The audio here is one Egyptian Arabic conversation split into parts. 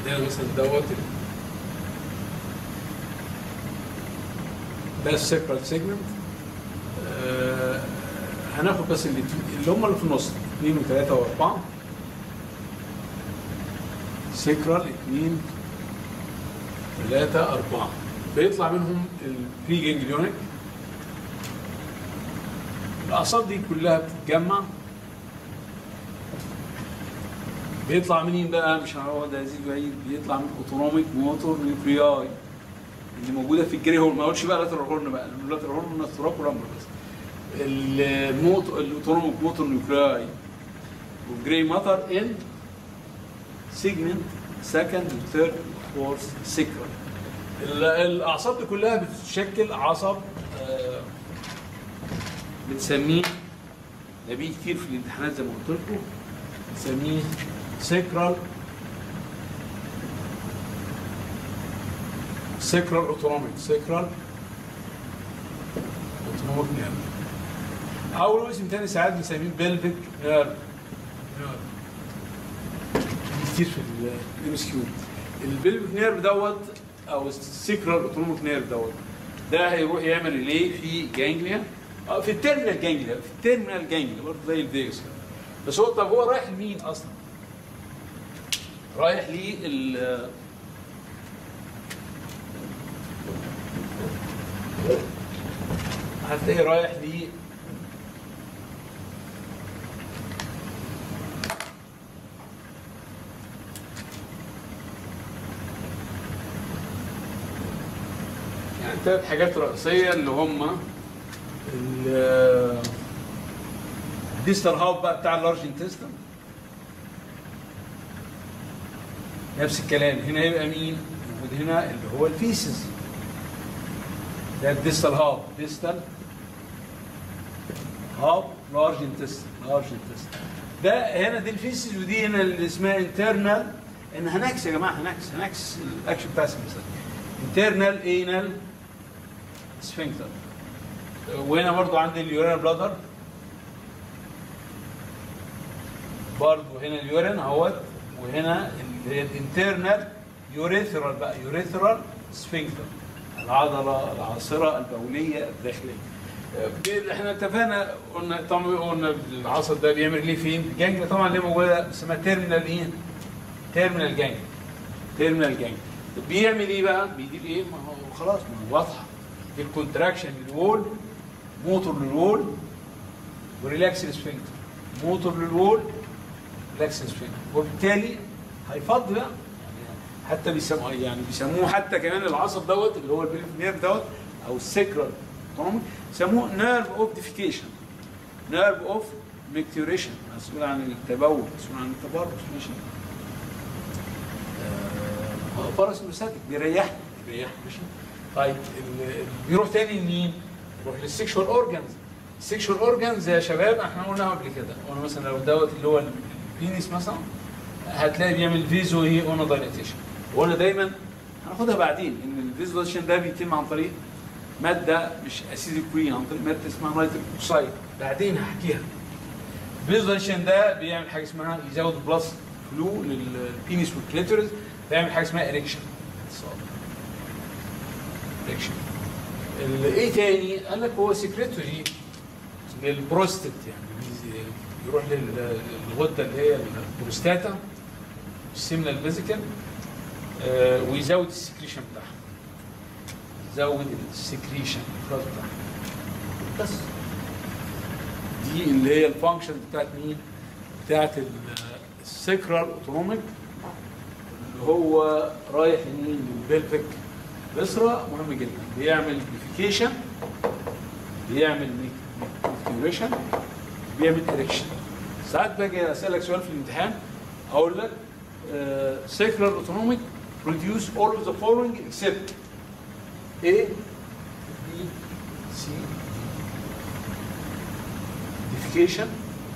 عندنا مثلا دوت ده السيكرال سيجمنت هناخد بس اللي, اللي هم اللي في النص 2 و3 و4 سيكرال 2 3 4 بيطلع منهم البري جانجليونيك الاعصاب دي كلها بتتجمع بيطلع منين بقى مش هنقعد عزيز بعيد بيطلع من اوتونوميك موتور نيوكلياي اللي موجوده في الجري هورن ما اقولش بقى لاترال هورن بقى اللاترال هورن الثراك والامر بس الموت الاوتونوميك موتور نيوكلياي والجري ماتر ان سيجمنت سكند وثيرد فورث سيكرال الاعصاب دي كلها بتشكل عصب آه، بنسميه ده بيجي كتير في الامتحانات زي ما قلت لكم بنسميه سيكرال سيكرال اوتونوميك سيكرال اوتونوميك نيرف او له اسم تاني ساعات بنسميه بلفيك نيرف كتير في الام اس كيو البلفيك نيرف دوت او السيكرال اوتونوميك نيرف دوت ده هيروح يعمل ريلي في جانجليا اه في التيرمينال جانجليا في التيرمينال جانجليا برضه زي الفيجاس كده بس هو طب هو رايح لمين اصلا؟ رايح لل هتلاقي رايح ل يعني ثلاث حاجات رئيسية اللي هم الديستال هاف بقى بتاع اللارج انتستم نفس الكلام هنا يبقى مين؟ موجود هنا اللي هو الفيسز ده الديستال هاف ديستال هاف لارج انتستم لارج انتستم ده هنا دي الفيسز ودي هنا اللي اسمها انترنال ان هنعكس يا جماعه هنعكس هنعكس الاكشن بتاع السمسات انترنال انال سفنكتر وهنا برضو عندي اليورين بلادر برضو هنا اليورين اهوت وهنا الانترنال يوريثرال بقى يوريثرال سفنكتر العضله العاصره البوليه الداخليه احنا اتفقنا قلنا طبعا قلنا العصب ده بيعمل ليه فين؟ الجانج طبعا ليه موجوده اسمها تيرمينال ايه؟ تيرمينال جانج تيرمينال جانج بيعمل ايه بقى؟ بيجيب ايه؟ ما هو خلاص ما هو واضحه الكونتراكشن للوول موتور للوول وريلاكس السفنكتر موتور للوول ريلاكس السفنكتر وبالتالي هيفض بقى حتى بيسموه يعني بيسموه حتى كمان العصب دوت اللي هو البريف نيرف دوت او السكرال يسموه نيرف اوف ديفيكيشن نيرف اوف ميكتوريشن مسؤول عن التبول مسؤول عن التبرز ماشي آه باراسموساتيك بيريحني بيريحني ماشي طيب بيروح تاني لمين؟ يروح للسكشوال اورجانز السكشوال اورجانز يا شباب احنا قلناها قبل كده قلنا مثلا لو دوت اللي هو البينيس مثلا هتلاقي بيعمل فيزو هي اونو دايليتيشن وقلنا دايما هناخدها بعدين ان الفيزولايزيشن ده بيتم عن طريق ماده مش اسيديك كوين عن طريق ماده اسمها نايتريك اوكسايد بعدين هحكيها الفيزولايزيشن ده بيعمل حاجه اسمها يزود البلس فلو للبينيس والكليتوريس بيعمل حاجه اسمها اريكشن اريكشن ايه تاني؟ قال لك هو سكريتوري للبروستات يعني يروح للغده اللي هي البروستاتا السيمنال فيزيكال آه ويزود السكريشن بتاعها يزود السكريشن الافراز بتاعها بس دي اللي هي الفانكشن بتاعت مين؟ بتاعت السكرال اوتونوميك اللي هو رايح لمين؟ للبلفيك بسرة مهم جدا بيعمل ديفيكيشن بيعمل ميكتوريشن بيعمل اريكشن ساعات باجي اسالك سؤال في الامتحان اقول لك سيكرال اوتونوميك produce all of the following except A B C defecation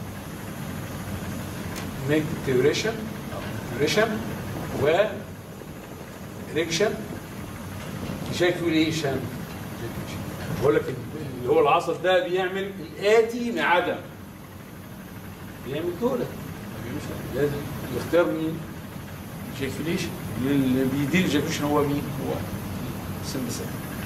micturition micturition و erection ejaculation بقول لك اللي هو العصب ده بيعمل الاتي ما عدا بيعمل دولة ما بيعملش لازم يختار مين؟ ايجاكيوليشن اللي بيدير الايجاكيوليشن هو مين؟ هو السمباثيك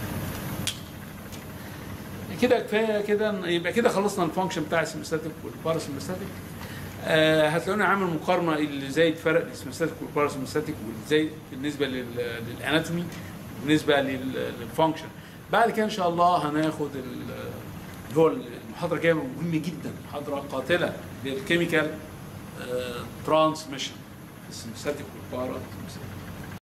كده كفايه كده يبقى كده خلصنا الفانكشن بتاع السمباثيك والباراسمباثيك آه هتلاقوني عامل مقارنه اللي زي فرق السمباثيك والباراسمباثيك وازاي بالنسبه لل- للاناتومي بالنسبه لل- للفانكشن بعد كده ان شاء الله هناخد ال- اللي هو المحاضره الجايه مهمه جدا محاضره قاتله للكيميكال ترانسميشن السمباثيك والباراسمباثيك